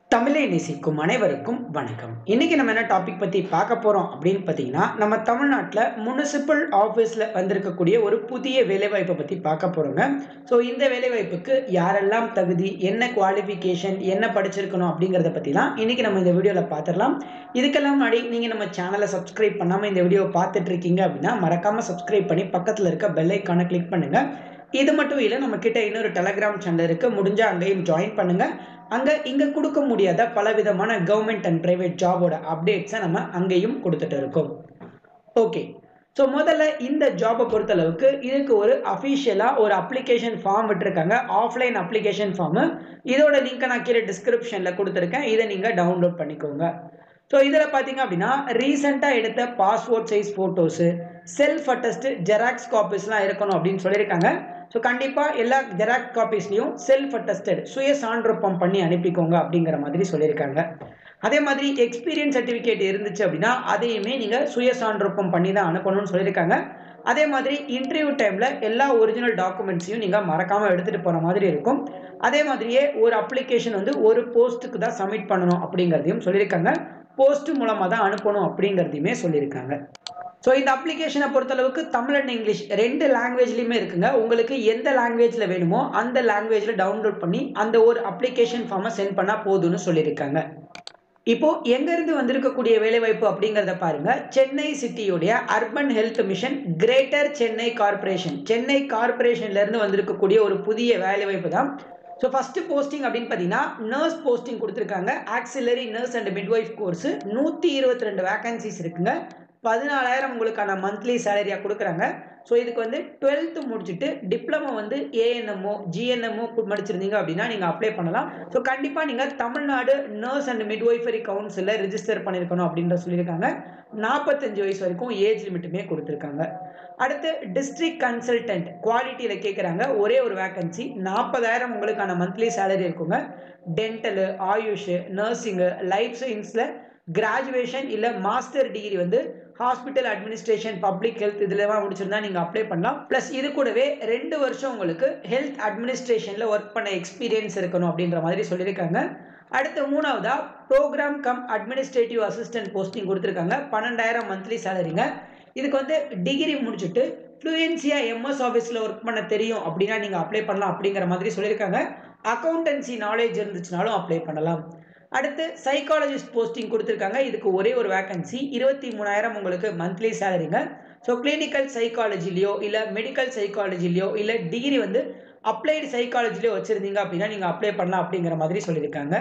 தமிழை நேசிக்கும் அனைவருக்கும் வணக்கம் இன்னைக்கு நம்ம என்ன டாபிக் பற்றி பார்க்க போகிறோம் அப்படின்னு பார்த்தீங்கன்னா நம்ம தமிழ்நாட்டில் முனிசிபல் ஆஃபீஸில் வந்திருக்கக்கூடிய ஒரு புதிய வேலைவாய்ப்பை பற்றி பார்க்க போகிறோங்க ஸோ இந்த வேலைவாய்ப்புக்கு யாரெல்லாம் தகுதி என்ன குவாலிஃபிகேஷன் என்ன படிச்சிருக்கணும் அப்படிங்கிறத பற்றிலாம் இன்னைக்கு நம்ம இந்த வீடியோவில் பார்த்துடலாம் இதுக்கெல்லாம் முன்னாடி நீங்கள் நம்ம சேனலை சப்ஸ்கிரைப் பண்ணாமல் இந்த வீடியோவை பார்த்துட்டு இருக்கீங்க அப்படின்னா மறக்காமல் சப்ஸ்கிரைப் பண்ணி பக்கத்தில் இருக்க பெல் ஐக்கானை கிளிக் பண்ணுங்கள் இது மட்டும் இல்லை நம்ம கிட்ட இன்னொரு டெலகிராம் சேனல் இருக்குது முடிஞ்சால் அங்கேயும் ஜாயின் பண்ணுங்கள் அங்கே இங்கே கொடுக்க முடியாத பலவிதமான கவர்மெண்ட் அண்ட் ப்ரைவேட் ஜாபோட அப்டேட்ஸை நம்ம அங்கேயும் கொடுத்துட்டு இருக்கோம் ஓகே ஸோ முதல்ல இந்த ஜாபை பொறுத்தளவுக்கு இதுக்கு ஒரு அஃபிஷியலாக ஒரு அப்ளிகேஷன் ஃபார்ம் விட்டுருக்காங்க ஆஃப்லைன் அப்ளிகேஷன் ஃபார்மு இதோட லிங்க்கை நான் கீழே டிஸ்கிரிப்ஷனில் கொடுத்துருக்கேன் இதை நீங்கள் டவுன்லோட் பண்ணிக்கோங்க ஸோ இதில் பார்த்தீங்க அப்படின்னா ரீசெண்டாக எடுத்த passport size photos self attest xerox காப்பீஸ்லாம் இருக்கணும் அப்படின்னு சொல்லியிருக்காங்க ஸோ கண்டிப்பாக எல்லா ஜெராக்ஸ் காப்பீஸ்லையும் செல்ஃப் அட்டஸ்டட் சுய சான்றொப்பம் பண்ணி அனுப்பிக்கோங்க அப்படிங்கிற மாதிரி சொல்லியிருக்காங்க அதே மாதிரி எக்ஸ்பீரியன்ஸ் சர்டிஃபிகேட் இருந்துச்சு அப்படின்னா அதையுமே நீங்கள் சுய சான்றொப்பம் பண்ணி தான் அனுப்பணும்னு சொல்லியிருக்காங்க அதே மாதிரி இன்டர்வியூ டைமில் எல்லா ஒரிஜினல் டாக்குமெண்ட்ஸையும் நீங்கள் மறக்காமல் எடுத்துகிட்டு போகிற மாதிரி இருக்கும் அதே மாதிரியே ஒரு அப்ளிகேஷன் வந்து ஒரு போஸ்ட்டுக்கு தான் சப்மிட் பண்ணணும் அப்படிங்கிறதையும் சொல்லியிருக்காங்க போஸ்ட் மூலமாக தான் அனுப்பணும் அப்படிங்கிறதையுமே சொல்லியிருக்காங்க ஸோ இந்த அப்ளிகேஷனை பொறுத்தளவுக்கு தமிழ் அண்ட் இங்கிலீஷ் ரெண்டு லாங்குவேஜ்லையுமே இருக்குங்க உங்களுக்கு எந்த லாங்குவேஜில் வேணுமோ அந்த லாங்குவேஜில் டவுன்லோட் பண்ணி அந்த ஒரு அப்ளிகேஷன் ஃபார்மை சென்ட் பண்ணால் போதும்னு சொல்லியிருக்காங்க இப்போ எங்கேருந்து வந்திருக்கக்கூடிய வேலைவாய்ப்பு அப்படிங்கிறத பாருங்க சென்னை சிட்டியுடைய urban health mission greater Chennai corporation Chennai கார்பரேஷன்லேருந்து வந்திருக்கக்கூடிய ஒரு புதிய வேலைவாய்ப்பு தான் ஸோ ஃபஸ்ட்டு போஸ்டிங் அப்படின்னு பார்த்தீங்கன்னா நர்ஸ் போஸ்டிங் கொடுத்துருக்காங்க auxiliary nurse and midwife course நூற்றி இருபத்தி ரெண்டு வேகன்சிஸ் இருக்குங்க பதினாலாயிரம் உங்களுக்கான மந்த்லி சேலரியாக கொடுக்குறாங்க ஸோ இதுக்கு வந்து டுவெல்த்து முடிச்சுட்டு டிப்ளமோ வந்து ஏஎன்எம்ஓ ஜிஎன்எம்ஓ முடிச்சிருந்தீங்க அப்படின்னா நீங்கள் அப்ளை பண்ணலாம் ஸோ கண்டிப்பாக நீங்கள் தமிழ்நாடு நர்ஸ் அண்ட் மிட்வைஃபரி கவுன்சிலில் ரிஜிஸ்டர் பண்ணியிருக்கணும் அப்படின்ற சொல்லியிருக்காங்க நாற்பத்தஞ்சு வயசு வரைக்கும் ஏஜ் லிமிட்டுமே கொடுத்துருக்காங்க அடுத்து டிஸ்ட்ரிக்ட் கன்சல்டன்ட் குவாலிட்டியில் கேட்குறாங்க ஒரே ஒரு வேக்கன்சி நாற்பதாயிரம் உங்களுக்கான மந்த்லி சேலரி இருக்குங்க டென்டலு ஆயுஷ் நர்சிங்கு லைஃப் சயின்ஸில் கிராஜுவேஷன் இல்லை மாஸ்டர் டிகிரி வந்து ஹாஸ்பிட்டல் அட்மினிஸ்ட்ரேஷன் பப்ளிக் ஹெல்த் இதுலலாம் முடிச்சிருந்தா நீங்கள் அப்ளை பண்ணலாம் ப்ளஸ் இது கூடவே ரெண்டு வருஷம் உங்களுக்கு ஹெல்த் அட்மினிஸ்ட்ரேஷனில் ஒர்க் பண்ண எக்ஸ்பீரியன்ஸ் இருக்கணும் அப்படின்ற மாதிரி சொல்லியிருக்காங்க அடுத்து மூணாவதா programme cum administrative assistant posting கொடுத்துருக்காங்க பன்னெண்டாயிரம் மந்த்லி சேலரிங்க இதுக்கு வந்து டிகிரி முடிச்சுட்டு ஃப்ளூயன்சியாக எம்எஸ் ஆஃபீஸில் ஒர்க் பண்ண தெரியும் அப்படின்னா நீங்கள் அப்ளை பண்ணலாம் அப்படிங்கிற மாதிரி சொல்லியிருக்காங்க அக்கௌண்டன்சி நாலேஜ் இருந்துச்சுனாலும் அப்ளை பண்ணலாம் அடுத்து சைக்காலஜிஸ்ட் போஸ்டிங் கொடுத்துருக்காங்க இதுக்கு ஒரே ஒரு வேக்கன்சி இருபத்தி மூணாயிரம் உங்களுக்கு மந்த்லி சேலரிங்க ஸோ கிளினிக்கல் சைக்காலஜிலையோ இல்லை மெடிக்கல் சைக்காலஜிலையோ இல்லை டிகிரி வந்து அப்ளைடு சைக்காலஜிலையோ வச்சுருந்தீங்க அப்படின்னா நீங்கள் அப்ளை பண்ணலாம் அப்படிங்கிற மாதிரி சொல்லியிருக்காங்க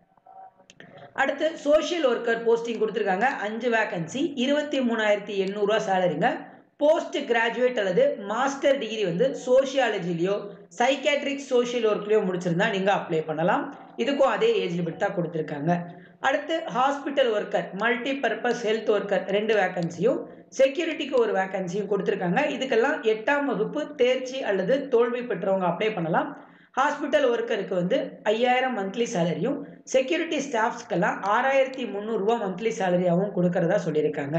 அடுத்து சோஷியல் ஒர்க்கர் போஸ்டிங் கொடுத்துருக்காங்க அஞ்சு வேக்கன்சி இருபத்தி மூணாயிரத்தி எண்ணூறுரூவா சேலரிங்க போஸ்ட் கிராஜுவேட் அல்லது மாஸ்டர் டிகிரி வந்து சோஷியாலஜிலையோ சைக்காட்ரிக் சோஷியல் ஒர்க்லையோ முடிச்சிருந்தா நீங்கள் அப்ளை பண்ணலாம் இதுக்கும் அதே ஏஜ் லிமிட் தான் கொடுத்துருக்காங்க அடுத்து hospital worker multi purpose health worker ரெண்டு வேக்கன்சியும் செக்யூரிட்டிக்கு ஒரு வேக்கன்சியும் கொடுத்துருக்காங்க இதுக்கெல்லாம் எட்டாம் வகுப்பு தேர்ச்சி அல்லது தோல்வி பெற்றவங்க அப்ளை பண்ணலாம் ஹாஸ்பிட்டல் ஒர்க்கருக்கு வந்து ஐயாயிரம் மந்த்லி சேலரியும் செக்யூரிட்டி ஸ்டாஃப்ஸ்க்கெல்லாம் ஆறாயிரத்தி முந்நூறுரூவா மந்த்லி சேலரியாகவும் கொடுக்கறதா சொல்லியிருக்காங்க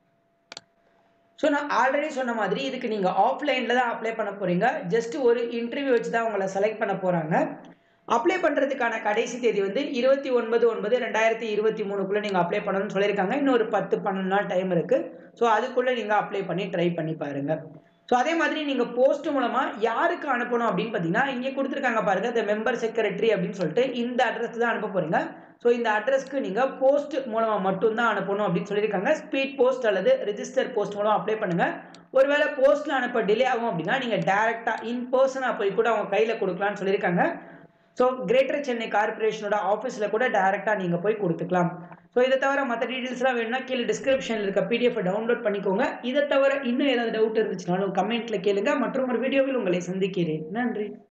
ஸோ நான் ஆல்ரெடி சொன்ன மாதிரி இதுக்கு நீங்கள் ஆஃப்லைனில் தான் அப்ளை பண்ண போகிறீங்க ஜஸ்ட் ஒரு இன்டர்வியூ வச்சு தான் உங்களை செலக்ட் பண்ண போகிறாங்க அப்ளை பண்ணுறதுக்கான கடைசி தேதி வந்து இருபத்தி ஒன்பது ஒன்பது ரெண்டாயிரத்தி இருபத்தி மூணுக்குள்ளே நீங்கள் அப்ளை பண்ணணும்னு சொல்லியிருக்காங்க இன்னும் ஒரு பத்து பன்னெண்டு நாள் டைம் இருக்குது ஸோ அதுக்குள்ளே நீங்கள் அப்ளை பண்ணி ட்ரை பண்ணி பாருங்கள் ஸோ அதே மாதிரி நீங்கள் போஸ்ட் மூலமாக யாருக்கு அனுப்பணும் அப்படின்னு பார்த்தீங்கன்னா இங்கே கொடுத்துருக்காங்க பாருங்கள் இந்த மெம்பர் செக்ரட்டரி அப்படின்னு சொல்லிட்டு இந்த அட்ரஸ்க்கு தான் அனுப்ப போகிறீங்க ஸோ இந்த அட்ரஸ்க்கு நீங்கள் போஸ்ட் மூலமாக மட்டும்தான் அனுப்பணும் அப்படின்னு சொல்லியிருக்காங்க ஸ்பீட் போஸ்ட் அல்லது ரிஜிஸ்டர் போஸ்ட் மூலம் அப்ளை பண்ணுங்கள் ஒருவேளை போஸ்ட்டில் அனுப்ப டிலே ஆகும் அப்படின்னா நீங்கள் டேரெக்டாக இன் பர்சனாக போய் கூட அவங்க கையில் கொடுக்கலான்னு சொல்லியிருக்காங்க ஸோ கிரேட்டர் சென்னை கார்பரேஷனோட ஆஃபீஸில் கூட டேரெக்டாக நீங்கள் போய் கொடுத்துக்கலாம் ஸோ இதை தவிர மற்ற டீட்டெயில்ஸ்லாம் வேணும்னா கீழே டிஸ்கிரிப்ஷனில் இருக்க பிடிஎஃப் டவுன்லோட் பண்ணிக்கோங்க இதை தவிர இன்னும் ஏதாவது டவுட் இருந்துச்சுனாலும் கமெண்ட்டில் கேளுங்க மற்றும் ஒரு வீடியோவில் உங்களை சந்திக்கிறேன் நன்றி